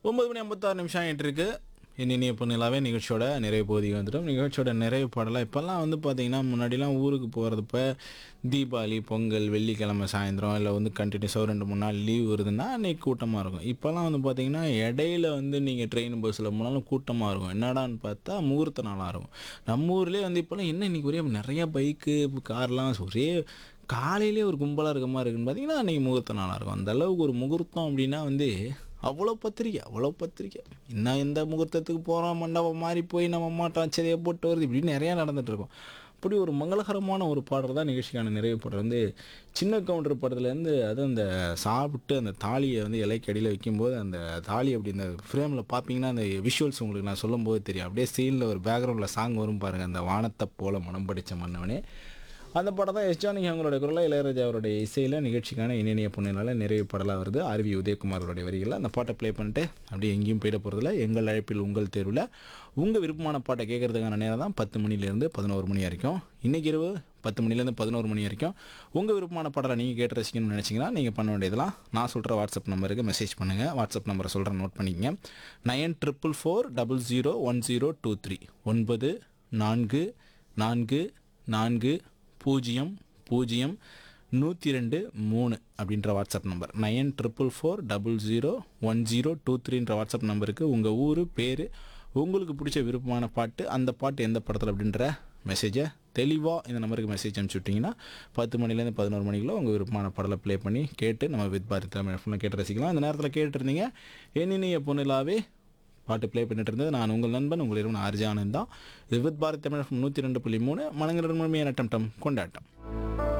ஒன்பது மணி ஐம்பத்தாறு நிமிஷம் ஆகிட்டு இருக்கு இன்னினிய பொண்ணிலாவே நிகழ்ச்சியோட நிறைவு பகுதிக்கு வந்துட்டோம் நிகழ்ச்சியோட நிறைவு பாடலாம் இப்போல்லாம் வந்து பார்த்தீங்கன்னா முன்னாடிலாம் ஊருக்கு போகிறதுப்ப தீபாவளி பொங்கல் வெள்ளிக்கிழமை சாயந்தரம் இல்லை வந்து கண்டினியூஸாக ரெண்டு மூணு நாள் லீவ் வருதுன்னா அன்றைக்கி கூட்டமாக இருக்கும் இப்போல்லாம் வந்து பார்த்தீங்கன்னா இடையில வந்து நீங்கள் ட்ரெயின் பஸ்ஸில் போனாலும் கூட்டமாக இருக்கும் என்னடான்னு பார்த்தா முகூர்த்த நாளாக இருக்கும் நம்ம ஊர்லேயே வந்து இப்போல்லாம் என்ன இன்றைக்கி ஒரே நிறைய பைக்கு கார்லாம் ஒரே காலையிலே ஒரு கும்பலாக இருக்க மாதிரி இருக்குன்னு பார்த்தீங்கன்னா அன்றைக்கி முகூர்த்த நாளாக இருக்கும் அந்த அளவுக்கு ஒரு முகூர்த்தம் அப்படின்னா வந்து அவ்வளோ பத்திரிக்கை அவ்வளோ பத்திரிக்கை இன்னும் எந்த முகூர்த்தத்துக்கு போகிறோம் மண்டபம் மாறி போய் நம்ம மாட்டோம் சரியாக போட்டு வருது இப்படி நிறையா நடந்துட்டு இருக்கும் அப்படி ஒரு மங்களகரமான ஒரு பாடல் தான் நிகழ்ச்சிக்கான நிறைவு பாடல் வந்து சின்ன கவுண்டர் படத்துலேருந்து அதுவும் அந்த சாப்பிட்டு அந்த தாலியை வந்து இலைக்கு அடியில் வைக்கும்போது அந்த தாலி அப்படி இந்த ஃப்ரேமில் பார்த்தீங்கன்னா அந்த விஷுவல்ஸ் உங்களுக்கு நான் சொல்லும்போது தெரியும் அப்படியே சீனில் ஒரு பேக்ரவுண்டில் சாங் வரும் பாருங்கள் அந்த வானத்தை போல மனம் படித்த மன்னவனே அந்த படம் தான் எஸ் ஜானகி அவங்களோட குரலில் இளையராஜா அவருடைய இசையில் நிகழ்ச்சிக்கான இனிய பொண்ணுனால நிறைவு பாடலாக வருது ஆர்வி உதயகுமாரோடைய வரிகளில் அந்த பாட்டை ப்ளே பண்ணிட்டு அப்படியே எங்கேயும் போயிட போகிறதில்ல எங்கள் அழைப்பில் உங்கள் தேர்வில் உங்கள் விருப்பமான பாட்டை கேட்கறதுக்கான நேரம் தான் பத்து மணிலேருந்து பதினோரு மணி வரைக்கும் இன்றைக்கி இரவு பத்து மணிலேருந்து பதினோரு மணி வரைக்கும் உங்கள் விருப்பமான பாடலை நீங்கள் கேட்டு ரசிக்கணும்னு நினச்சிங்கன்னா நீங்கள் பண்ண வேண்டியதெல்லாம் நான் சொல்கிற வாட்ஸ்அப் நம்பருக்கு மெசேஜ் பண்ணுங்கள் வாட்ஸ்அப் நம்பரை சொல்கிறேன் நோட் பண்ணிக்கங்க nine triple four double zero one zero two three ஒன்பது நான்கு நான்கு நான்கு பூஜ்ஜியம் பூஜ்ஜியம் நூற்றி ரெண்டு மூணு அப்படின்ற WhatsApp number nine triple four double zero one zero two த்ரீன்ற வாட்ஸ்அப் நம்பருக்கு உங்கள் ஊர் பேர் உங்களுக்கு பிடிச்ச விருப்பமான பாட்டு அந்த பாட்டு எந்த படத்தில் அப்படின்ற மெசேஜை தெளிவாக இந்த நம்பருக்கு மெசேஜ் அனுப்பிச்சி விட்டிங்கன்னா பத்து மணிலேருந்து பதினோரு மணிக்குள்ள உங்கள் விருப்பமான பாடலை ப்ளே பண்ணி கேட்டு நம்ம வித் பாரத் தமிழ் ஃபுல்லாக கேட்டு ரசிக்கலாம் அந்த நேரத்தில் கேட்டுருந்தீங்க என்னினிய பொண்ணிலாவே பாட்டு ப்ளே பண்ணிட்டு இருந்தது நான் உங்கள் நண்பன் உங்கள் இரவு ஆர்ஜி ஆனந்த் தான் இது வித் பாரத் தமிழ் நூற்றி ரெண்டு புள்ளி மூணு மனங்களிடம் முழுமையான டம் டம் கொண்டாட்டம்